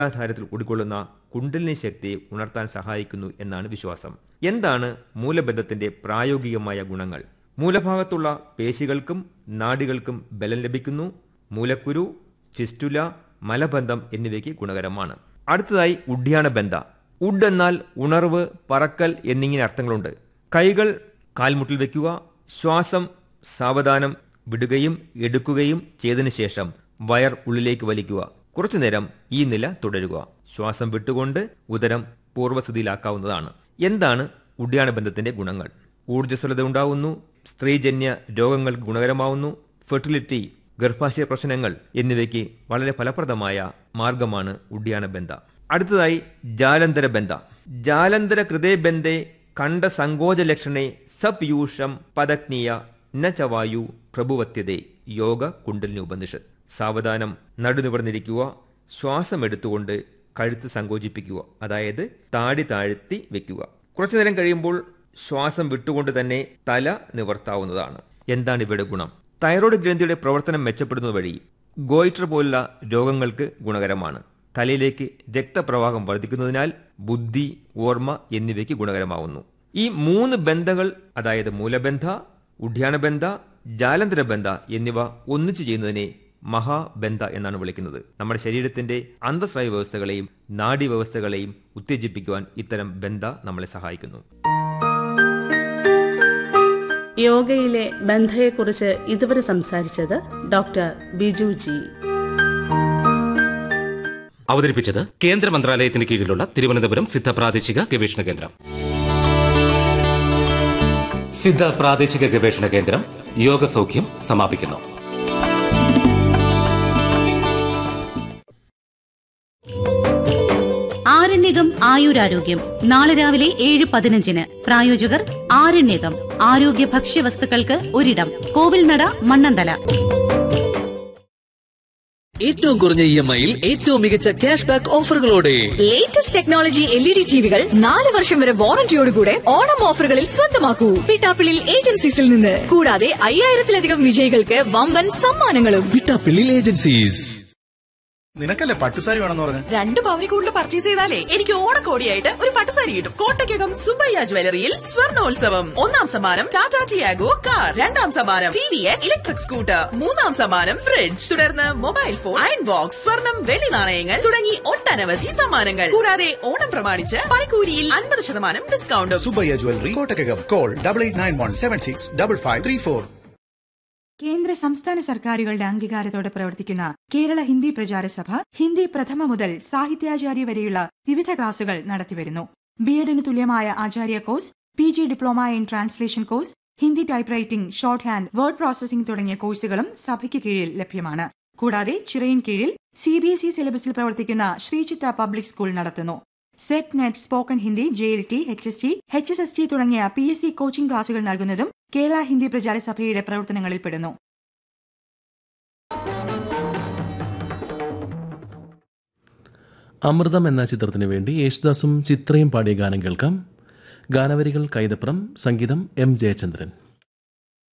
മൂലാധാരത്തിൽ ഉൾക്കൊള്ളുന്ന കുണ്ടലിനി ശക്തിയെ ഉണർത്താൻ സഹായിക്കുന്നു എന്നാണ് വിശ്വാസം എന്താണ് മൂലബന്ധത്തിന്റെ പ്രായോഗികമായ ഗുണങ്ങൾ മൂലഭാഗത്തുള്ള പേശികൾക്കും നാഡികൾക്കും ബലം ലഭിക്കുന്നു മൂലക്കുരു ഫിസ്റ്റുല മലബന്ധം എന്നിവയ്ക്ക് ഗുണകരമാണ് അടുത്തതായി ഉഡ്യാന ബന്ധ ഉഡ് എന്നാൽ ഉണർവ് പറക്കൽ എന്നിങ്ങനെ അർത്ഥങ്ങളുണ്ട് കൈകൾ കാൽമുട്ടിൽ വെക്കുക ശ്വാസം സാവധാനം വിടുകയും എടുക്കുകയും ചെയ്തതിനു ശേഷം വയർ ഉള്ളിലേക്ക് വലിക്കുക കുറച്ചുനേരം ഈ നില തുടരുക ശ്വാസം വിട്ടുകൊണ്ട് ഉദരം പൂർവ്വസ്ഥിതിയിലാക്കാവുന്നതാണ് എന്താണ് ഉഡ്യാനബന്ധത്തിന്റെ ഗുണങ്ങൾ ഊർജ്ജസ്വലത ഉണ്ടാവുന്നു സ്ത്രീജന്യ രോഗങ്ങൾക്ക് ഗുണകരമാവുന്നു ഫെർട്ടിലിറ്റി ഗർഭാശയ പ്രശ്നങ്ങൾ എന്നിവയ്ക്ക് വളരെ ഫലപ്രദമായ മാർഗമാണ് ഉഡ്യാനബന്ധ അടുത്തതായി ജാലന്തര ബന്ധ ജാലന്തര ഹൃദയബന്ധെ കണ്ട സങ്കോച ലക്ഷണേ സപ്യൂഷം പദഗ്നീയ ന ചവായു പ്രഭുവത്യതേ യോഗ കുണ്ടലിനി ഉപനിഷത്ത് സാവധാനം നടുനിവർന്നിരിക്കുക ശ്വാസം എടുത്തുകൊണ്ട് കഴുത്ത് സങ്കോചിപ്പിക്കുക അതായത് താടി താഴ്ത്തി വെക്കുക കുറച്ചു നേരം കഴിയുമ്പോൾ ശ്വാസം വിട്ടുകൊണ്ട് തന്നെ തല നിവർത്താവുന്നതാണ് എന്താണ് ഇവിടെ ഗുണം തൈറോയ്ഡ് ഗ്രന്ഥിയുടെ പ്രവർത്തനം മെച്ചപ്പെടുന്നത് വഴി ഗോയിറ്റർ പോലുള്ള രോഗങ്ങൾക്ക് ഗുണകരമാണ് തലയിലേക്ക് രക്തപ്രവാഹം വർദ്ധിക്കുന്നതിനാൽ ബുദ്ധി ഓർമ്മ എന്നിവയ്ക്ക് ഗുണകരമാവുന്നു ഈ മൂന്ന് ബന്ധങ്ങൾ അതായത് മൂലബന്ധ ഉഡ്യാനബന്ധ ജാലന്തരബന്ധ എന്നിവ ഒന്നിച്ചു ചെയ്യുന്നതിനെ മഹാബന്ധ എന്നാണ് വിളിക്കുന്നത് നമ്മുടെ ശരീരത്തിന്റെ അന്തസ്രായ വ്യവസ്ഥകളെയും നാഡീവ്യവസ്ഥകളെയും ഉത്തേജിപ്പിക്കുവാൻ ഇത്തരം ബന്ധ നമ്മളെ സഹായിക്കുന്നു യോഗയിലെ ബന്ധയെക്കുറിച്ച് ഇതുവരെ സംസാരിച്ചത് ഡോക്ടർ ബിജു ജി അവതരിപ്പിച്ചത് കേന്ദ്ര മന്ത്രാലയത്തിന് കീഴിലുള്ള തിരുവനന്തപുരം സിദ്ധ പ്രാദേശിക ഗവേഷണ കേന്ദ്രം സിദ്ധ പ്രാദേശിക ഗവേഷണ കേന്ദ്രം യോഗസൗഖ്യം സമാപിക്കുന്നു ആരണ്യകം ആയുരാരോഗ്യം നാളെ രാവിലെ ഏഴ് പതിനഞ്ചിന് പ്രായോജകർ ആരണ്യകം ആരോഗ്യ ഭക്ഷ്യവസ്തുക്കൾക്ക് ഒരിടം കോവിൽനട മണ്ണന്തല ഏറ്റവും കുറഞ്ഞ ഇ എം ഐയിൽ ഏറ്റവും മികച്ച ക്യാഷ് ബാക്ക് ഓഫറുകളോടെ latest technology L E D ടിവികൾ നാല് വർഷം വരെ വാറന്റിയോടുകൂടെ ഓണം ഓഫറുകളിൽ സ്വന്തമാക്കൂ പിട്ടാപ്പിളിൽ ഏജൻസീസിൽ നിന്ന് കൂടാതെ അയ്യായിരത്തിലധികം വിജയികൾക്ക് വമ്പൻ സമ്മാനങ്ങളും വിട്ടാപ്പിള്ളിൽ ഏജൻസീസ് നിനക്കല്ലേ പട്ടുസാരി വേണമെന്ന് പറഞ്ഞു രണ്ട് പവനി കൂടുതൽ പർച്ചേസ് ചെയ്താലേ എനിക്ക് ഓണക്കോടിയായിട്ട് ഒരു പട്ടുസാരി കിട്ടും കോട്ടയ്ക്കകം സുബയ്യ ജ്വല്ലറിയിൽ സ്വർണോത്സവം ഒന്നാം സമ്മാനം ടാറ്റ ടിയാഗോ കാർ രണ്ടാം സമ്മാനം T V S electric scooter മൂന്നാം സമ്മാനം ഫ്രിഡ്ജ് തുടർന്ന് മൊബൈൽ ഫോൺ അയൺ ബോക്സ് സ്വർണം വെള്ളി നാണയങ്ങൾ തുടങ്ങി ഒട്ടനവധി സമ്മാനങ്ങൾ കൂടാതെ ഓണം പ്രമാണിച്ച് പണിക്കൂലിയിൽ അൻപത് ശതമാനം ഡിസ്കൗണ്ടും Subaiah jewellery Kottakkakam call double eight nine one seven six double five three four കേന്ദ്ര സംസ്ഥാന സർക്കാരുകളുടെ അംഗീകാരത്തോടെ പ്രവർത്തിക്കുന്ന കേരള ഹിന്ദി പ്രചാര സഭ ഹിന്ദി പ്രഥമ മുതൽ സാഹിത്യാചാര്യ വരെയുള്ള വിവിധ ക്ലാസുകൾ നടത്തിവരുന്നു ബി എഡിന് തുല്യമായ Acharya course P G diploma in translation course Hindi typewriting shorthand word processing തുടങ്ങിയ കോഴ്സുകളും സഭയ്ക്ക് കീഴിൽ ലഭ്യമാണ് കൂടാതെ ചിറയിൻ കീഴിൽ സി ബി എസ് ഇ സിലബസിൽ പ്രവർത്തിക്കുന്ന ശ്രീചിത്ര പബ്ലിക് സ്കൂൾ നടത്തുന്നു SET NET spoken Hindi J L T H S T H S S T തുടങ്ങിയ പി എസ് സി കോച്ചിംഗ് ക്ലാസുകൾ നൽകുന്നതും കേരള ഹിന്ദി പ്രചാര സഭയുടെ പ്രവർത്തനങ്ങളിൽ പെടുന്നു അമൃതം എന്ന ചിത്രത്തിന് വേണ്ടി യേശുദാസും ചിത്രയും പാടിയ ഗാനം കേൾക്കാം ഗാനവരികൾ കൈതപ്രം സംഗീതം എം ജയചന്ദ്രൻ